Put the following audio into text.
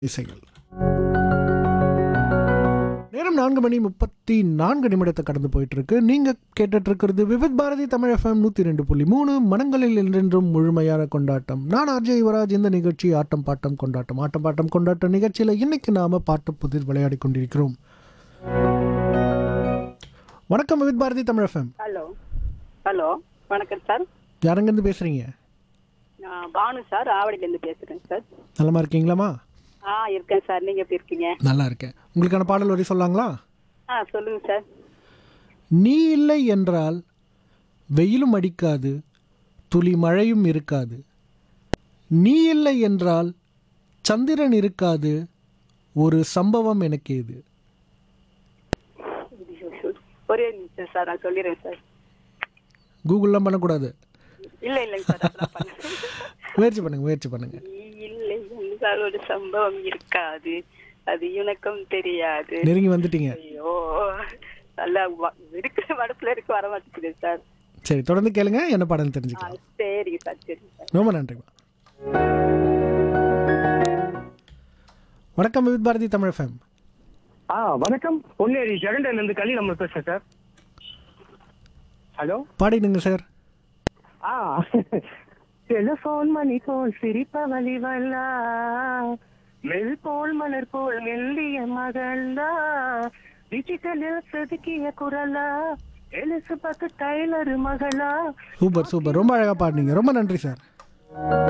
இசைகள் நேரம் நான்கு மணி முப்பத்தி நான்கு நிமிடத்தை கடந்து போயிட்டு இருக்கு நீங்க கேட்டுட்டு இருக்கிறது விவித் பாரதி தமிழ் எஃப்எம் நூத்தி ரெண்டு புள்ளி மூணு மனங்களில் என்றென்றும் முழுமையான கொண்டாட்டம் நான் அஜய் யுவராஜ் இந்த நிகழ்ச்சி ஆட்டம் பாட்டம் கொண்டாட்டம் ஆட்டம் பாட்டம் கொண்டாட்டம் நிகழ்ச்சியில இன்னைக்கு நாம பாட்டு புதிர் விளையாடி கொண்டிருக்கிறோம் வணக்கம் Vividh Bharati Tamil FM hello hello வணக்கம் சார் யாரங்கேருந்து பேசுறீங்க நான் பானு சார் ஆவடியிலேருந்து பேசுகிறேன் சார் நலமா இருக்கீங்களாமா ஆ இருக்கேன் சார் நீங்கள் எப்படி இருக்கீங்க நல்லா இருக்கேன் உங்களுக்கான பாடல் வரி சொல்லாங்களா ஆ சொல்லுங்கள் சார் நீ இல்லை என்றால் வெயிலும் அடிக்காது துளி மழையும் இருக்காது நீ இல்லை என்றால் சந்திரன் இருக்காது ஒரு சம்பவம் எனக்கு இது ஒரே நிமிஷம் சார் நான் சொல்லிடுறேன் சார் கூகுள்லாம் பண்ணக்கூடாது இல்லை இல்லைங்க சார் அதெல்லாம் பண்ண முயற்சி பண்ணுங்க முயற்சி பண்ணுங்க நீ இல்லை என்றால் ஒரு சம்பவம் இருக்காது அது எனக்கும் தெரியாது நெருங்கி வந்துட்டீங்க ஐயோ நல்லா வ- இருக்கிற மடத்துல இருக்கு வர மாட்டேங்குது சார் சரி தொடர்ந்து கேளுங்க என்ன பாடல் ஆ தெரிஞ்சுக்கலாம் சரிங்க சார் சரிங்க சார் ரொம்ப நன்றிமா வணக்கம் வித் பாரதி தமிழ் ஃபேம் ஆ வணக்கம் பொன்னேரி ஜெகண்டன்ல இருந்து கலி நம்ம பேசுறேன் சார் ஹலோ பாடிடுங்க சார் ஆ டெலிபோன் மணி போல் சிரிப்ப வலிவல்லா மெல் போல் மலர் போல் மெல்லிய மகளா டிஜிட்டலில் செதுக்கிய குரலா எலிசபெத் டைலர் மகளா சூப்பர் சூப்பர் ரொம்ப அழகாக பாடினீங்க ரொம்ப நன்றி சார்